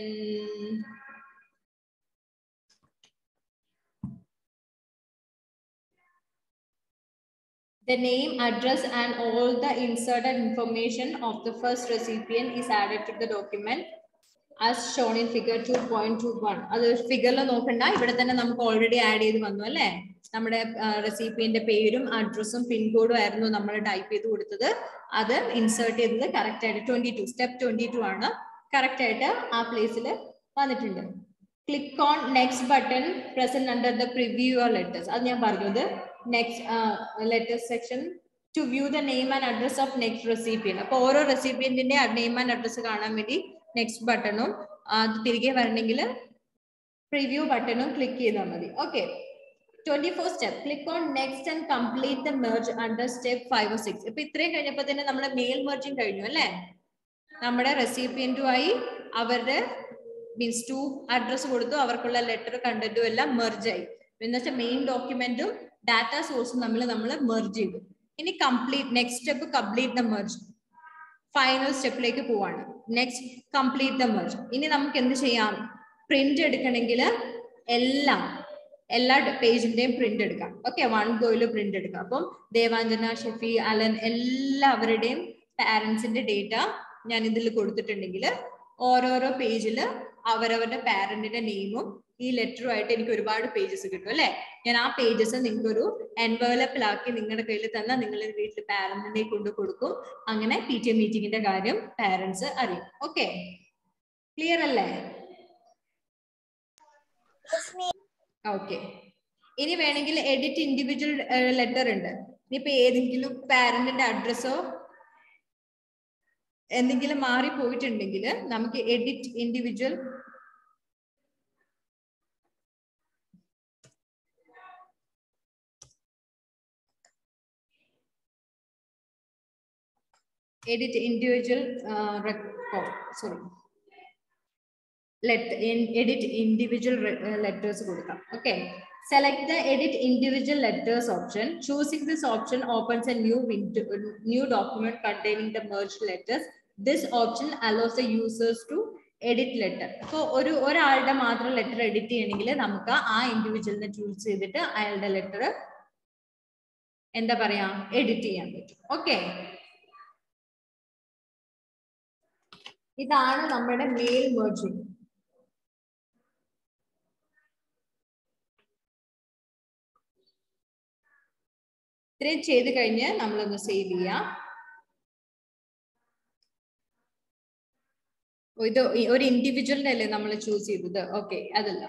The name, address, and all the inserted information of the first recipient is added to the document as shown in figure 2.21. അത് ഫിഗറിൽ നോക്കണ്ട ഇവിടെ തന്നെ നമുക്ക് ഓൾറെഡി ആഡ് ചെയ്ത് വന്നു അല്ലേ നമ്മുടെ റെസിപ്പിയന്റെ പേരും അഡ്രസ്സും പിൻകോഡും ആയിരുന്നു നമ്മൾ ടൈപ്പ് ചെയ്ത് കൊടുത്തത് അത് ഇൻസേർട്ട് ചെയ്തത് കറക്റ്റ് ആയിട്ട് twenty two step twenty two ആണ് കറക്റ്റ് ആയിട്ട് ആ പ്ലേസിൽ വന്നിട്ടുണ്ട് click on next button present under the preview your letters അത് ഞാൻ പറഞ്ഞത് next letters section to view the name and address of next recipient അപ്പൊ ഓരോ റെസിപ്പിയന്റിന്റെ നെയിം ആൻഡ് അഡ്രസ് കാണാൻ വേണ്ടി നെക്സ്റ്റ് ബട്ടണും അത് തിരികെ വരണമെങ്കിൽ പ്രിവ്യൂ ബട്ടണും ക്ലിക്ക് ചെയ്താൽ മതി okay twenty four step click on next and complete the merge under step five six ഇപ്പൊ ഇത്രയും കഴിഞ്ഞപ്പോൾ തന്നെ നമ്മുടെ മെയിൽ മെർജിങ് കഴിഞ്ഞു അല്ലേ നമ്മുടെ റെസിപ്പിയന്റുമായി അവരുടെ മീൻസ് ടു അഡ്രസ് കൊടുത്തു അവർക്കുള്ള ലെറ്റർ കണ്ടന്റും എല്ലാം മെർജ് ആയി എന്ന് വെച്ചാൽ മെയിൻ ഡോക്യുമെന്റും ഡാറ്റ സോഴ്സും തമ്മിൽ നമ്മൾ മെർജ് ചെയ്തു ഇനി complete next step complete the merge final സ്റ്റെപ്പിലേക്ക് പോവാണ് നെക്സ്റ്റ് കംപ്ലീറ്റ് ദ മെർജ് ഇനി നമുക്ക് എന്ത് ചെയ്യാം പ്രിന്റ് എടുക്കണമെങ്കിൽ എല്ലാം എല്ലാ പേജിന്റെയും പ്രിന്റ് എടുക്കാം ഓക്കെ വൺ ഗോയിൽ പ്രിന്റ് എടുക്കാം അപ്പം ദേവാഞ്ജന ഷെഫി അലൻ എല്ലാവരുടെയും പാരന്റ്സിന്റെ ഡേറ്റ ഞാൻ ഇതിൽ കൊടുത്തിട്ടുണ്ടെങ്കിൽ ഓരോരോ പേജിൽ അവരവരുടെ പാരന്റിന്റെ നെയിമും ഈ ലെറ്ററുമായിട്ട് എനിക്ക് ഒരുപാട് പേജസ് കിട്ടും അല്ലെ ഞാൻ ആ പേജസ് നിങ്ങൾക്ക് ഒരു എൻവലപ്പിലാക്കി നിങ്ങളുടെ കയ്യിൽ തന്നെ നിങ്ങൾ വീട്ടിൽ പാരന്റിനെ കൊണ്ട് കൊടുക്കും അങ്ങനെ പി ടി എ മീറ്റിംഗിന്റെ കാര്യം പാരന്റ്സ് അറിയും ഓക്കെ ക്ലിയർ അല്ലേ ഓക്കെ ഇനി വേണമെങ്കിൽ എഡിറ്റ് ഇൻഡിവിജ്വൽ ലെറ്റർ ഉണ്ട് ഇനിയിപ്പോ ഏതെങ്കിലും പാരന്റിന്റെ അഡ്രസ്സോ എന്തെങ്കിലും മാറി പോയിട്ടുണ്ടെങ്കിൽ നമുക്ക് edit individual edit individual uh, record sorry let in edit individual uh, letters കൊടുക്കാം okay select the edit individual letters option choosing this option opens a new window new document containing the merged letters this option allows the users to edit letter ഇപ്പൊ ഒരു ഒരാളുടെ മാത്രം letter edit ചെയ്യണമെങ്കിൽ നമുക്ക് ആ ഇൻഡിവിജ്വലിനെ choose ചെയ്തിട്ട് അയാളുടെ letter എന്താ പറയാ എഡിറ്റ് ചെയ്യാൻ പറ്റും ഓക്കെ ഇതാണ് നമ്മുടെ മെയിൽ മെർജിങ് ഇത്രയും ചെയ്ത് കഴിഞ്ഞ് നമ്മളൊന്ന് സേവ് ചെയ്യാം ഓ, ഇത് ഈ ഒരു ഇൻഡിവിജ്വലിന്റെ അല്ലേ നമ്മൾ ചൂസ് ചെയ്തത് ഓക്കെ അതല്ല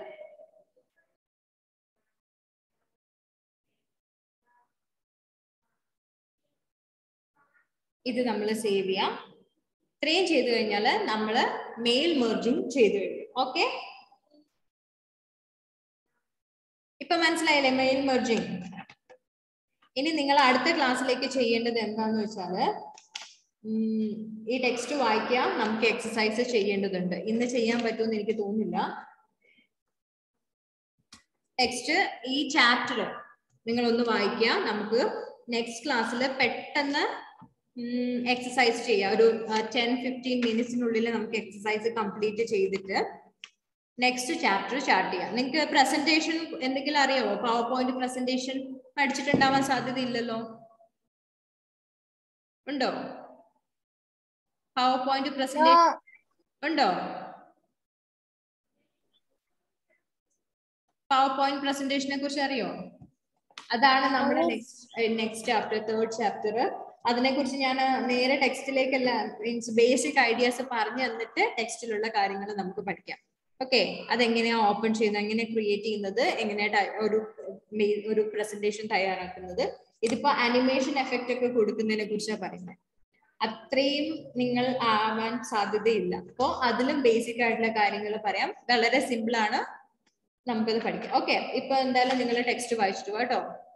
ഇത് നമ്മൾ സേവ് ചെയ്യാം ഇത്രയും ചെയ്ത് കഴിഞ്ഞാൽ നമ്മൾ മെയിൽ മെർജിങ് ചെയ്തു കഴിഞ്ഞു ഓക്കെ ഇപ്പൊ മനസ്സിലായില്ലേ മെയിൽ മെർജിങ് ഇനി നിങ്ങൾ അടുത്ത ക്ലാസ്സിലേക്ക് ചെയ്യേണ്ടത് എന്താന്ന് വെച്ചാല് ഉം, ഈ ടെക്സ്റ്റ് വായിക്കുക നമുക്ക് എക്സസൈസ് ചെയ്യേണ്ടതുണ്ട് ഇന്ന് ചെയ്യാൻ പറ്റുമെന്ന് എനിക്ക് തോന്നുന്നില്ല ടെക്സ്റ്റ് ഈ ചാപ്റ്റർ നിങ്ങൾ ഒന്ന് വായിക്കുക നമുക്ക് നെക്സ്റ്റ് ക്ലാസ്സിൽ പെട്ടെന്ന് എക്സസൈസ് ചെയ്യാം ഒരു ടെൻ ഫിഫ്റ്റീൻ മിനിറ്റ്സിനുള്ളിൽ നമുക്ക് എക്സസൈസ് കംപ്ലീറ്റ് ചെയ്തിട്ട് നെക്സ്റ്റ് ചാപ്റ്റർ സ്റ്റാർട്ട് ചെയ്യാം നിങ്ങൾക്ക് പ്രസന്റേഷൻ എന്തെങ്കിലും അറിയാവോ പവർ പോയിന്റ് പ്രസന്റേഷൻ പഠിച്ചിട്ടുണ്ടാവാൻ സാധ്യത ഇല്ലല്ലോ ഉണ്ടോ പവർ പോയിന്റ് പ്രസന്റേഷൻ ഉണ്ടോ പവർ പോയിന്റ് പ്രസന്റേഷനെ കുറിച്ച് അറിയോ അതാണ് നമ്മുടെ next next chapter third chapter അതിനെ കുറിച്ച് ഞാൻ നേരെ ടെക്സ്റ്റിലേക്കല്ല മീൻസ് ബേസിക് ഐഡിയാസ് പറഞ്ഞു തന്നിട്ട് ടെക്സ്റ്റിലുള്ള കാര്യങ്ങൾ നമുക്ക് പഠിക്കാം ഓക്കെ അതെങ്ങനെയാ ഓപ്പൺ ചെയ്യുന്നത് എങ്ങനെ ക്രിയേറ്റ് ചെയ്യുന്നത് എങ്ങനെയാ ട- ഒരു mail- ഒരു പ്രസന്റേഷൻ തയ്യാറാക്കുന്നത് ഇതിപ്പോ അനിമേഷൻ എഫക്റ്റ് ഒക്കെ കൊടുക്കുന്നതിനെ കുറിച്ചാണ് പറയുന്നത് അത്രയും നിങ്ങൾ ആവാൻ സാധ്യതയില്ല അപ്പോ അതിലും ബേസിക് ആയിട്ടുള്ള കാര്യങ്ങൾ പറയാം വളരെ സിമ്പിൾ ആണ് നമുക്കത് പഠിക്കാം ഓക്കെ ഇപ്പൊ എന്തായാലും നിങ്ങൾ ടെക്സ്റ്റ് വായിച്ചിട്ട് വാ കേട്ടോ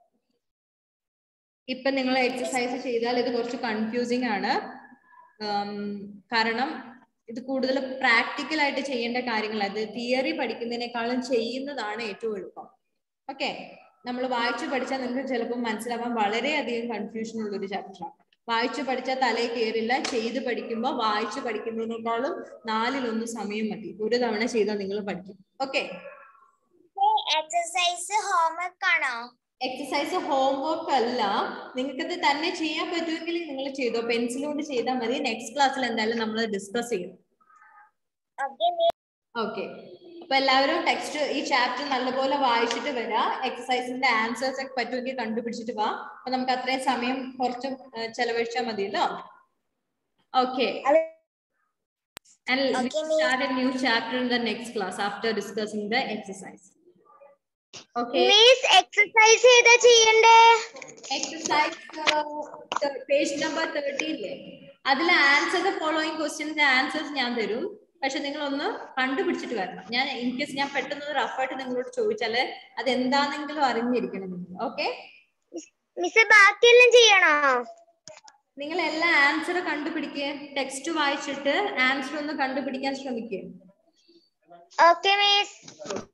ഇപ്പൊ നിങ്ങൾ എക്സസൈസ് ചെയ്താൽ ഇത് കുറച്ച് കൺഫ്യൂസിങ് ആണ് ഉം, കാരണം ഇത് കൂടുതൽ പ്രാക്ടിക്കൽ ആയിട്ട് ചെയ്യേണ്ട കാര്യങ്ങൾ അത് തിയറി പഠിക്കുന്നതിനേക്കാളും ചെയ്യുന്നതാണ് ഏറ്റവും എളുപ്പം ഓക്കെ നമ്മൾ വായിച്ചു പഠിച്ചാൽ നിങ്ങൾക്ക് ചിലപ്പോൾ മനസ്സിലാവാൻ വളരെയധികം കൺഫ്യൂഷൻ ഉള്ള ഒരു ചാപ്റ്ററാണ് വായിച്ചു പഠിച്ചാൽ തലയിൽ കയറില്ല ചെയ്ത് പഠിക്കുമ്പോൾ വായിച്ചു പഠിക്കുന്നതിനേക്കാളും നാലിലൊന്ന് സമയം മതി ഒരു തവണ ചെയ്താൽ നിങ്ങൾ പഠിക്കും ഓക്കെ എക്സസൈസ് ഹോംവർക്ക് ആണോ എക്സസൈസ് ഹോംവർക്ക് അല്ല നിങ്ങൾക്കത് തന്നെ ചെയ്യാൻ പറ്റുമെങ്കിൽ നിങ്ങൾ ചെയ്തോ പെൻസിൽ കൊണ്ട് ചെയ്താൽ മതി നെക്സ്റ്റ് ക്ലാസ്സിൽ എന്തായാലും നമ്മൾ ഡിസ്കസ് ചെയ്യും ഓക്കെ ഓക്കെ അപ്പൊ എല്ലാവരും ടെക്സ്റ്റ് ഈ ചാപ്റ്റർ നല്ലപോലെ വായിച്ചിട്ട് വരാ എക്സസൈസിന്റെ ആൻസേഴ്സ് ഒക്കെ പറ്റുമെങ്കിൽ കണ്ടുപിടിച്ചിട്ട് വാ അപ്പൊ നമുക്ക് അത്രയും സമയം കുറച്ച് ചെലവഴിച്ചാൽ മതിയല്ലോ okay And we Okay, will start a new chapter in the next class after discussing the exercise. Okay. മീസ് എക്സസൈസ് ഏതാ ചെയ്യണ്ടേ exercise uh, page number thirty ഇല്ലേ അതിൽ ആൻസർ ദ ഫോളോയിങ് ക്വസ്റ്റ്യൻസിന്റെ ആൻസേഴ്സ് ഞാൻ തരും പക്ഷെ നിങ്ങൾ ഒന്ന് കണ്ടുപിടിച്ചിട്ട് വരണം ഞാൻ ഇൻ കേസ് ഞാൻ പെട്ടെന്ന് റഫായിട്ട് നിങ്ങളോട് ചോദിച്ചാല് അത് എന്താണെങ്കിലും അറിഞ്ഞിരിക്കണം നിങ്ങൾ ഓക്കെ മിസ് ബാക്കിയെല്ലാം ചെയ്യണോ നിങ്ങൾ എല്ലാ ആൻസർ കണ്ടുപിടിക്കുക ടെക്സ്റ്റ് വായിച്ചിട്ട് ആൻസർ ഒന്ന് കണ്ടുപിടിക്കാൻ ശ്രമിക്കുക ഓക്കെ മീസ്